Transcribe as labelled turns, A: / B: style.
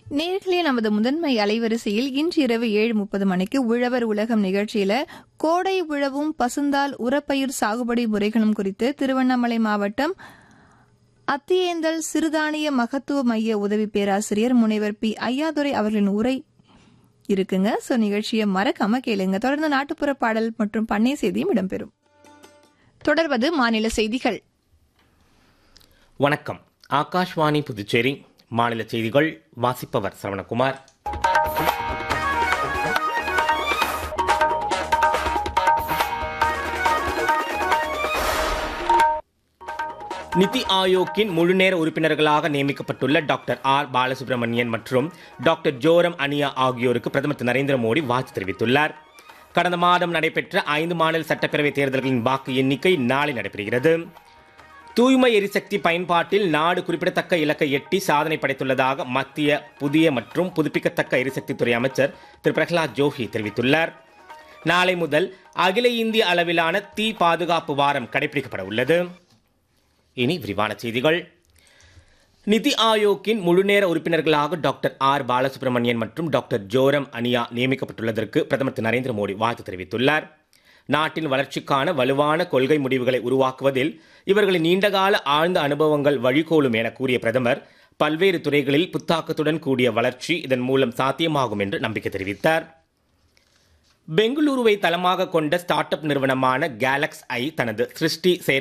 A: நேர்களே நமது முதன்மை அலைவரிசையில் இன்று இரவு ஏழு முப்பது மணிக்கு உழவர் உலகம் நிகழ்ச்சியில கோடை உழவும் பசுந்தால் உரப்பயிர் சாகுபடி முறைகளும் குறித்து திருவண்ணாமலை மாவட்டம் அத்தியேந்தல் சிறுதானிய மகத்துவ மைய உதவி பேராசிரியர் முனைவர் பி ஐயாதுரை அவர்களின் உரை இருக்குங்க சோ நிகழ்ச்சியை மறக்காம கேளுங்க தொடர்ந்து நாட்டுப்புற பாடல் மற்றும் பண்ணை செய்தியும் இடம்பெறும் தொடர்வது மாநில செய்திகள்
B: வணக்கம் ஆகாஷ்வாணி புதுச்சேரி மாநில செய்திகள் வாசிப்பவர் சரவணகுமார் நிதி ஆயோக்கின் முழுநேர உறுப்பினர்களாக நியமிக்கப்பட்டுள்ள டாக்டர் ஆர் பாலசுப்ரமணியன் மற்றும் டாக்டர் ஜோரம் அனியா ஆகியோருக்கு பிரதமர் திரு நரேந்திர மோடி வாழ்த்து தெரிவித்துள்ளார் கடந்த மாதம் நடைபெற்ற ஐந்து மாநில சட்டப்பேரவை தேர்தல்களின் வாக்கு எண்ணிக்கை நாளை நடைபெறுகிறது தூய்மை எரிசக்தி பயன்பாட்டில் நாடு குறிப்பிடத்தக்க இலக்கை எட்டி சாதனை படைத்துள்ளதாக மத்திய புதிய மற்றும் புதுப்பிக்கத்தக்க எரிசக்தித்துறை அமைச்சர் திரு பிரகலாத் ஜோஷி தெரிவித்துள்ளார் நாளை முதல் அகில இந்திய அளவிலான தீ பாதுகாப்பு வாரம் கடைபிடிக்கப்பட உள்ளது இனி விரிவான செய்திகள் நிதி ஆயோக்கின் முழுநேர உறுப்பினர்களாக டாக்டர் ஆர் பாலசுப்ரமணியன் மற்றும் டாக்டர் ஜோரம் அனியா நியமிக்கப்பட்டுள்ளதற்கு பிரதமர் திரு நரேந்திர மோடி வாழ்த்து தெரிவித்துள்ளார் நாட்டின் வளர்ச்சிக்கான வலுவான கொள்கை முடிவுகளை உருவாக்குவதில் இவர்களின் நீண்டகால ஆழ்ந்த அனுபவங்கள் வழிகோலும் என கூறிய பிரதமர் பல்வேறு துறைகளில் புத்தாக்கத்துடன் கூடிய வளர்ச்சி இதன் மூலம் சாத்தியமாகும் என்று நம்பிக்கை தெரிவித்தார் பெங்களூருவை தளமாக கொண்ட ஸ்டார்ட் அப் நிறுவனமான கேலக்ஸ் ஐ தனது சிருஷ்டி செயற்